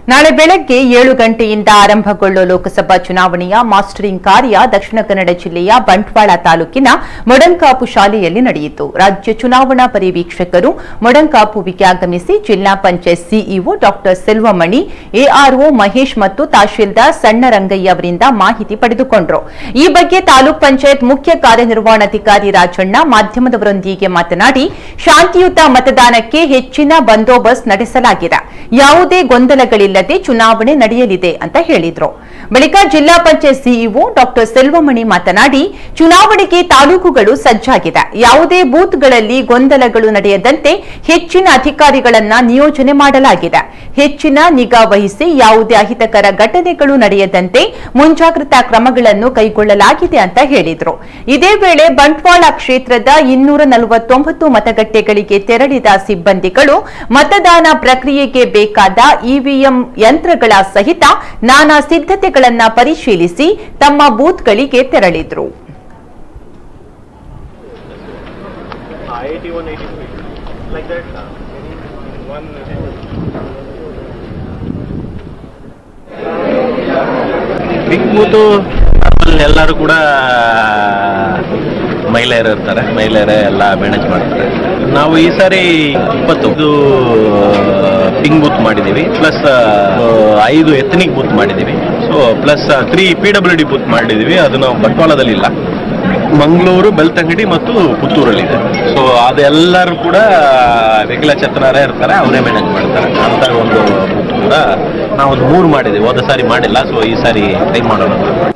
ನಾಳೆ ಬೆಳಗ್ಗೆ ಏಳು ಗಂಟೆಯಿಂದ ಆರಂಭಗೊಳ್ಳುವ ಲೋಕಸಭಾ ಚುನಾವಣೆಯ ಮಾಸ್ಟರಿಂಗ್ ಕಾರ್ಯ ದಕ್ಷಿಣ ಕನ್ನಡ ಜಿಲ್ಲೆಯ ಬಂಟ್ವಾಳ ತಾಲೂಕಿನ ಮೊಡಂಕಾಪು ಶಾಲೆಯಲ್ಲಿ ನಡೆಯಿತು ರಾಜ್ಯ ಚುನಾವಣಾ ಪರಿವೀಕ್ಷಕರು ಮೊಡಂಕಾಪುವಿಗೆ ಆಗಮಿಸಿ ಜಿಲ್ಲಾ panchayat CEO doctor Selvamani ARO Mahesh ಮತ್ತು ತಹಶೀಲ್ದಾರ್ ಸಣ್ಣರಂಗಯ್ಯ ಅವರಿಂದ ಮಾಹಿತಿ ಪಡೆದುಕೊಂಡರು ಈ ಬಗ್ಗೆ ತಾಲೂಕ್ ಪಂಚಾಯತ್ ಮುಖ್ಯ ಕಾರ್ಯನಿರ್ವಹಣಾಧಿಕಾರಿ ರಾಜಣ್ಣ ಮಾಧ್ಯಮದವರೊಂದಿಗೆ ಮಾತನಾಡಿ ಶಾಂತಿಯುತ ಮತದಾನಕ್ಕೆ ಹೆಚ್ಚಿನ ಬಂದೋಬಸ್ತ್ ನಡೆಸಲಾಗಿದೆ ಯಾವುದೇ ಗೊಂದಲಗಳಿಲ್ಲದೆ ಚುನಾವಣೆ ನಡೆಯಲಿದೆ ಅಂತ ಹೇಳಿದ್ರು ಬಳಿಕ ಜಿಲ್ಲಾ ಪಂಚಾಯತ್ ಸಿಇಒ ಡಾಕ್ಟರ್ ಸೆಲ್ವಮಣಿ ಮಾತನಾಡಿ ಚುನಾವಣೆಗೆ ತಾಲೂಕುಗಳು ಸಜ್ಜಾಗಿದೆ ಯಾವುದೇ ಬೂತ್ಗಳಲ್ಲಿ ಗೊಂದಲಗಳು ನಡೆಯದಂತೆ ಹೆಚ್ಚಿನ ಅಧಿಕಾರಿಗಳನ್ನ ನಿಯೋಜನೆ ಮಾಡಲಾಗಿದೆ ಹೆಚ್ಚಿನ ನಿಗಾ ವಹಿಸಿ ಯಾವುದೇ ಅಹಿತಕರ ಘಟನೆಗಳು ನಡೆಯದಂತೆ ಮುಂಜಾಗ್ರತಾ ಕ್ರಮಗಳನ್ನು ಕೈಗೊಳ್ಳಲಾಗಿದೆ ಅಂತ ಹೇಳಿದ್ರು ಇದೇ ವೇಳೆ ಬಂಟ್ವಾಳ ಕ್ಷೇತ್ರದ ಇನ್ನೂರ ನಲವತ್ತೊಂಬತ್ತು ಮತಗಟ್ಟೆಗಳಿಗೆ ತೆರಳಿದ ಸಿಬ್ಬಂದಿಗಳು ಮತದಾನ ಪ್ರಕ್ರಿಯೆಗೆ ಬೇಕಾದ ಇವಿಎಂ ಯಂತ್ರಗಳ ಸಹಿತ ನಾನಾ ಸಿದ್ಧತೆಗಳನ್ನ ಪರಿಶೀಲಿಸಿ ತಮ್ಮ ಬೂತ್ಗಳಿಗೆ ತೆರಳಿದ್ರು Uh, 81, 83. Like that. Uh, one. Big booth ಅಲ್ಲಿ ಎಲ್ಲರೂ ಕೂಡ ಮಹಿಳೆಯರು ಇರ್ತಾರೆ ಮಹಿಳೆಯರೇ ಎಲ್ಲ ಮ್ಯಾನೇಜ್ ಮಾಡ್ತಾರೆ ನಾವು ಈ ಸಾರಿ ಇಪ್ಪತ್ತು ಪಿಂಗ್ ಬೂತ್ ಮಾಡಿದ್ದೀವಿ ಪ್ಲಸ್ ಐದು ಎಥನಿಕ್ ಬೂತ್ ಮಾಡಿದ್ದೀವಿ so plus three P W D booth ಮಾಡಿದ್ದೀವಿ ಅದು ನಾವು ಬಂಟ್ವಾಳದಲ್ಲಿ ಇಲ್ಲ ಮಂಗಳೂರು ಬೆಳ್ತಂಗಡಿ ಮತ್ತು ಪುತ್ತೂರಲ್ಲಿದೆ ಸೊ ಅದೆಲ್ಲರೂ ಕೂಡ ವಿಕಲಚೇತನರೇ ಇರ್ತಾರೆ ಅವರೇ ಮ್ಯಾನೇಜ್ ಮಾಡ್ತಾರೆ ಅಂತ ಒಂದು ಬೂತ್ ಕೂಡ ನಾವೊಂದು ಮೂರು ಮಾಡಿದ್ದೀವಿ ಹೋದ ಸಾರಿ ಮಾಡಿಲ್ಲ ಸೊ ಈ ಸಾರಿ ಟ್ರೈ ಮಾಡೋಣ ಅಂತ.